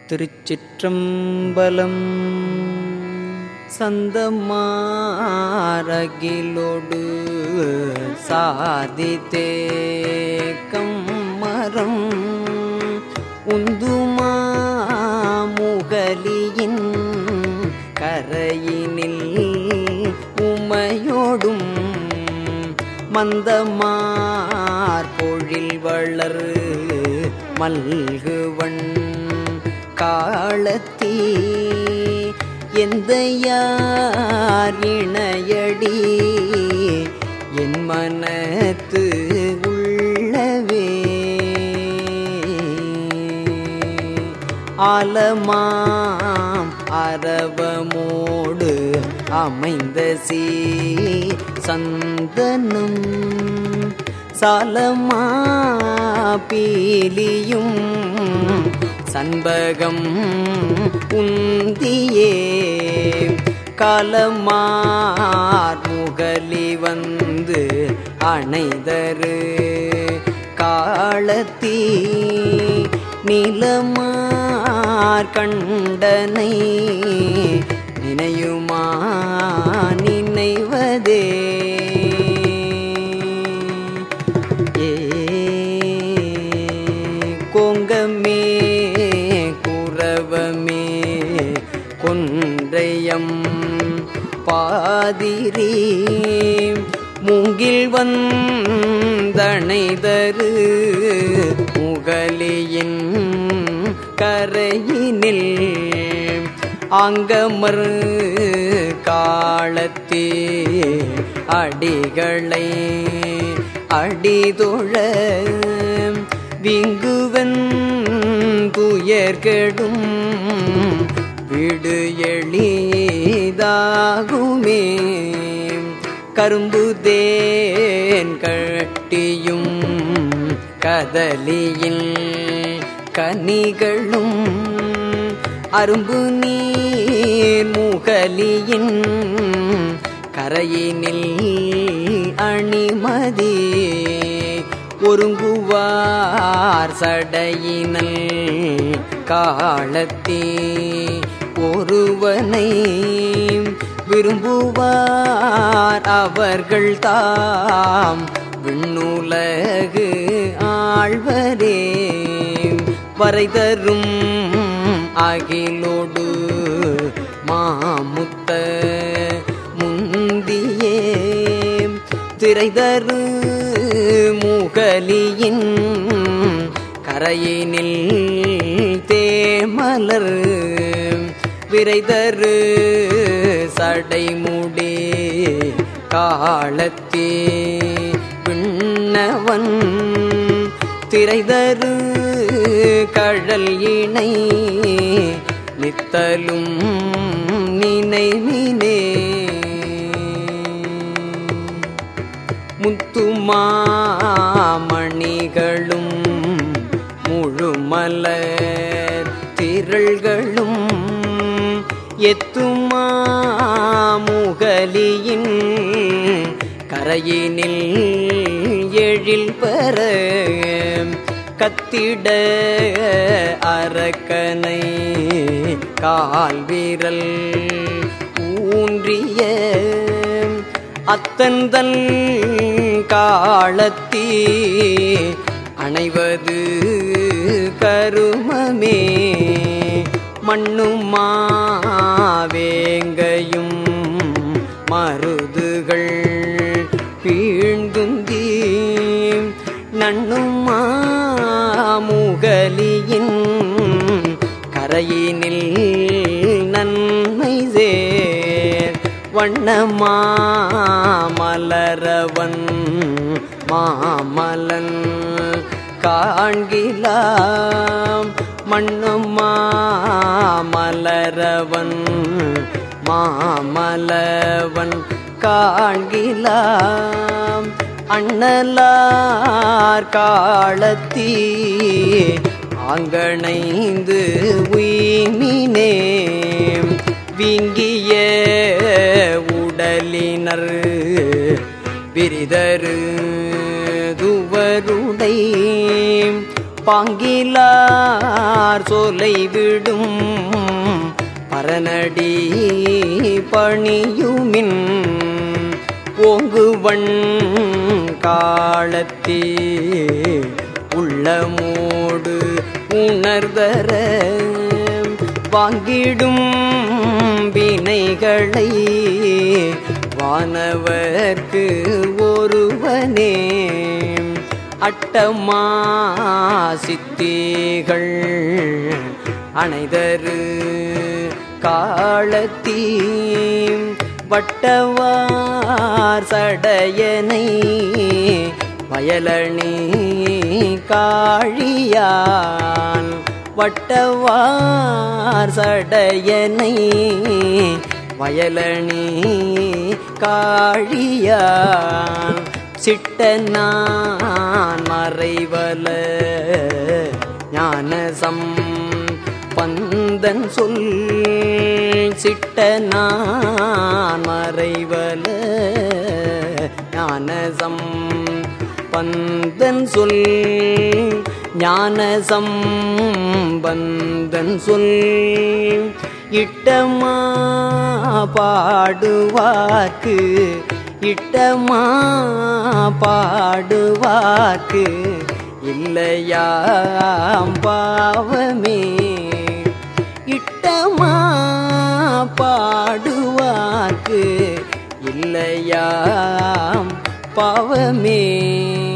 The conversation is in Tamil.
திருச்சிற்றம்பலம் சந்தமாரகிலோடு சாதி தேக்கம் மரம் உந்துமா முகலியின் கரையினில் உமையோடும் மந்தமார் பொழில் வளர் மல்குவன் காலத்தீ எந்த யார் இணையடி என் மனத்து உள்ளவே ஆலமாம் அரவமோடு அமைந்த சீ சந்தனம் சாலமா பீலியும் சண்பகம் உந்தியே காலமார் முகலி வந்து அணைதரு காலத்தீ நிலமார் கண்டனை நினையுமா நினைவதே ஏ கோங்கமே குரவமே கொன்றையம் பாதிரி மூங்கில் வந்தணைதரு முகலியின் கரையினில் ஆங்கமர் காலத்தே அடிகளை அடிதொழ விங்குவன் துயர்கெடும் விடு எளிதாகுமே கரும்பு தேன் கட்டியும் கதலியில் கனிகளும் அரும்பு நீர் முகலியின் கரையினில் அணிமதி ஒருங்குவார் சடையினல் காலத்தே ஒருவனை விரும்புவார் அவர்கள் தாம் விண்ணுலகு ஆழ்வரே வரைதரும் அகிலோடு மாமுத்த முந்தியே திரைதரு முகலியின் கரையினில் தேமலர் விரைதரு சடைமுடி காலத்தே விண்ணவன் திரைதரு கழல் இணை நித்தலும் நினைவினே முத்துமாமணிகளும் முழுமலர் திரள்களும் எத்துமா முகலியின் கரையினில் எழில் பெற கத்திட அரக்கனை கால் வீரல் ஊன்றிய அத்தந்தன் காலத்தீ அணைவது கருமமே மண்ணுமாவேங்கையும் மருதுகள் பீழ்ந்துந்தி நண்ணுமா முகலியின் கரையினில் நன்மை சேர் வண்ணமா மலரவன் மாமலன் காண்கிலாம் மண்ணுமா மலரவன் மாமலவன் காண்கிலாம் அண்ணலார் காலத்தீ ஆங்கணைந்து உயிமினே வீங்கிய உடலினர் விரிதரு துவருடை பாங்கிலார் சோலை விடும் பரநடி பணியுமின் ஓங்குவன் காலத்தே உள்ளமோடு உணர்தர வாங்கிடும் வினைகளை வானவர்க்கு ஒருவனே அட்டமா சித்திகள் அனைதரு காலத்தீ வட்டவார் சடையனை வயலணி காழியான் வட்டவார் சடையனை வயலணி காழியான் சிட்டனான் மறைவல ஞானசம் பந்தன் சொல் சிட்டனான் மறைவல ஞானசம் பந்தன் சொல் ஞானசம் பந்தன் சொல் இட்டமா பாடுவார்க்கு இட்டமா பாடுவார்க்கு இல்லையாம் பாவமே இட்டமா பாடுவார்க்கு இல்லையாம் பாவமே